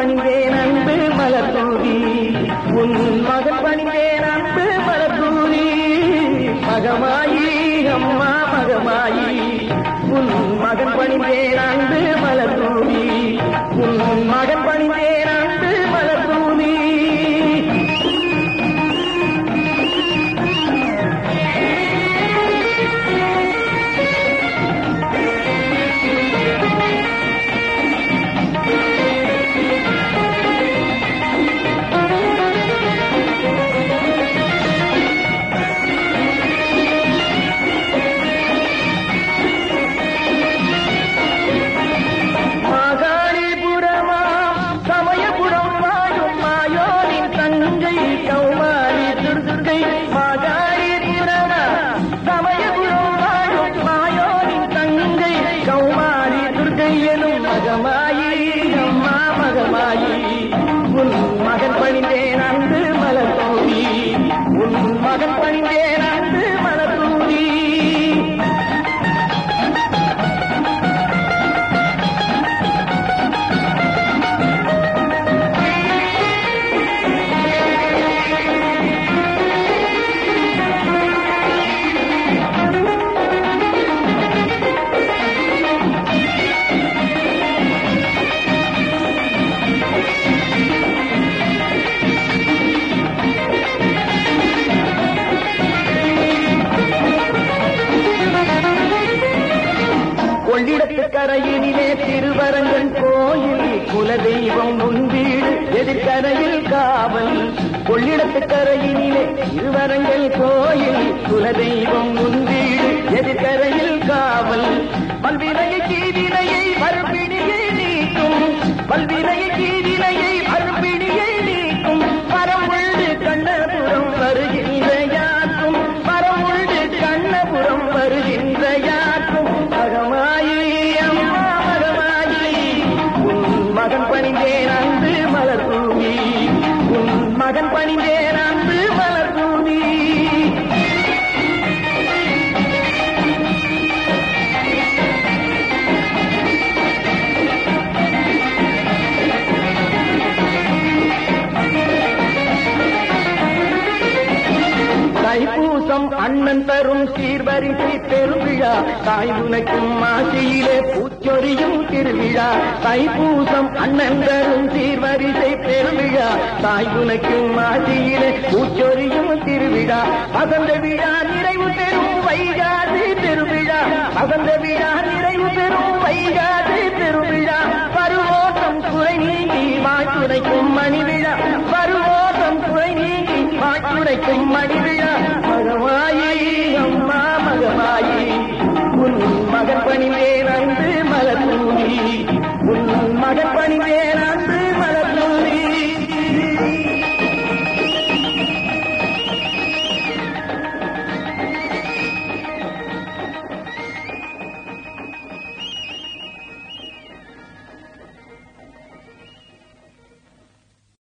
பணிந்தேன் அன்பு மலர் தூவி உன் மகன் பணிந்தேன் அன்பு மலர் தூவி மகமாயி அம்மா மகமாயி உன் மகன் பணிந்தேன் அன்பு மலர் தூவி உன் மகன் பணிந்தேன் அன்பு மலர் தூவி மாகாளிபுரமா சமயபுரம் வாழும் மாயோனின் தங்கை கௌமாரி துர்கை மாகாளிபுரமா சமயபுரம் வாழும் மாயோனின் தங்கை கௌமாரி துர்கை எனும் மகமாயி அம்மா மகமாயி உன் மகன் பணிந்தேன் அன்பு மலர் தூவி உன் மகன் பணிந்தேன் அன்பு மலர் தூவி கொள்ளிடத்து கரையினிலே திருவரங்கன் கோயில் குலதெய்வம் உன் வீடு எதிர்கரையில் காவல் கொள்ளிடத்து கரையினிலே திருவரங்கன் கோயில் குலதெய்வம் உன் வீடு எதிர்கரையில் காவல் பல்வினையை கீதினையை மறுபிடியை நீக்கும் பல்வினையை கீதினையை மறுபிடியை நீக்கும் பரமுண்டு கண்ணபுரம் வருகின்ற யாக்கும் பரமுண்டு கண்ணபுரம் வருகின்ற யாக்கும் மகமாயி அம்மா மகமாயி உன் மகன் பணிந்தேன் அன்பு மலர் தூவி உன் மகன் பணிந்தேன் அன்பு மலர் தூவி தைப்பூசம் அண்ணன் தரும் சீர்வரிசை பெருவிழா தாய் உனக்கும் மாசியிலே பூச்சொரியும் திருவிழா தைப்பூசம் அண்ணன் தரும் சீர்வரிசை பெருவிழா தாய் உனக்கும் மாசியிலே பூச்சொரியும் திருவிழா வசந்த விழா நிறைவு பெறும் வைகாது திருவிழா வசந்த விழா நிறைவு பெறும் வைகாது திருவிழா பருவோட்டம் குறை நீங்கி மாற்றுரைக்கும் மணி விழா பருவோட்டம் குறை நீங்கி மாற்றுரைக்கும் மணி விழா